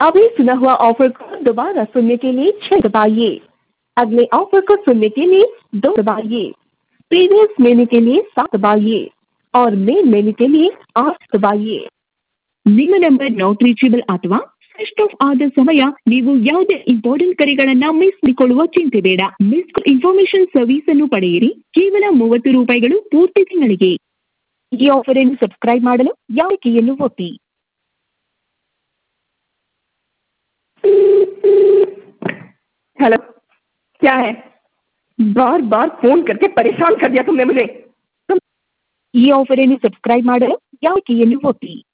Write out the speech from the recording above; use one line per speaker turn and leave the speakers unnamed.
अभी सुना हुआ ऑफर को दोबारा सुनने के लिए छह दबाइए अगले ऑफर को सुनने के लिए दो दबाइए प्रीवियस मेनू के लिए सात दबाइए और मेन मेनू के लिए आठ दबाइए ನಿಮ್ಮ ನಂಬರ್ ನಾಟ್ ರೀಚೇಬಲ್ ಅಥವಾ ಸ್ವಿಚ್ ಆಫ್ ಆದ ಸಮಯ ನೀವು ಯಾವುದೇ ಇಂಪಾರ್ಟೆಂಟ್ ಕರೆಗಳನ್ನ ಮಿಸ್ ಮಾಡಿಕೊಳ್ಳುವ ಚಿಂತೆ ಬೇಡ ಮಿಸ್ ಇನ್ಫಾರ್ಮೇಶನ್ ಸರ್ವಿಸ್ ಅನ್ನು ಪಡೆಯಿರಿ ಕೇವಲ ಮೂವತ್ತು ರೂಪಾಯಿಗಳು ಪೂರ್ತಿ ತಿಂಗಳಿಗೆ ಈ ಆಫರ್ ಅನ್ನು ಸಬ್ಸ್ಕ್ರೈಬ್ ಮಾಡಲು ಯಾವ ಕೀಯನ್ನು ಒತ್ತಿ
हेलो क्या है बार बार फोन करके परेशान कर दिया तुमने मुझे तुम
ಈ ಆಫರ್ ಅನ್ನು ಸಬ್ಸ್ಕ್ರೈಬ್ ಮಾಡಲು ಯಾವ ಕೀಯನ್ನು ಒತ್ತಿ